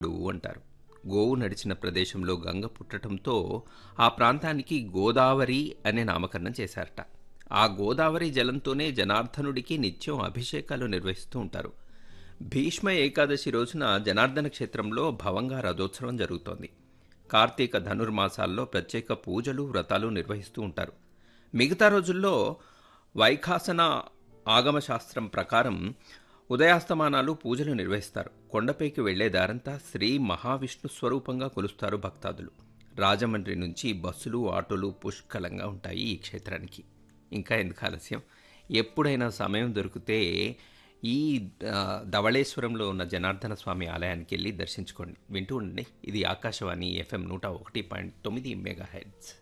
అంటారు గోవు నడిచిన ప్రదేశంలో గంగ పుట్టడంతో ఆ ప్రాంతానికి గోదావరి అనే నామకరణం చేశారట ఆ గోదావరి జలంతోనే జనార్దనుడికి నిత్యం అభిషేకాలు నిర్వహిస్తూ ఉంటారు భీష్మ ఏకాదశి రోజున జనార్దన క్షేత్రంలో భవంగా రథోత్సవం జరుగుతోంది కార్తీక ధనుర్మాసాల్లో ప్రత్యేక పూజలు వ్రతాలు నిర్వహిస్తూ ఉంటారు మిగతా రోజుల్లో వైఖాసన ఆగమ శాస్త్రం ప్రకారం ఉదయాస్తమానాలు పూజలు నిర్వహిస్తారు కొండపైకి వెళ్లే దారంతా శ్రీ మహావిష్ణు స్వరూపంగా కొలుస్తారు భక్తాదులు రాజమండ్రి నుంచి బస్సులు ఆటోలు పుష్కలంగా ఉంటాయి ఈ క్షేత్రానికి ఇంకా ఎందుకు ఆలస్యం ఎప్పుడైనా సమయం దొరికితే ఈ ఆ, ధవళేశ్వరంలో ఉన్న జనార్దన స్వామి ఆలయానికి వెళ్ళి దర్శించుకోండి వింటూ ఉండండి ఇది ఆకాశవాణి ఎఫ్ఎం నూట ఒకటి పాయింట్ తొమ్మిది మెగా హెడ్స్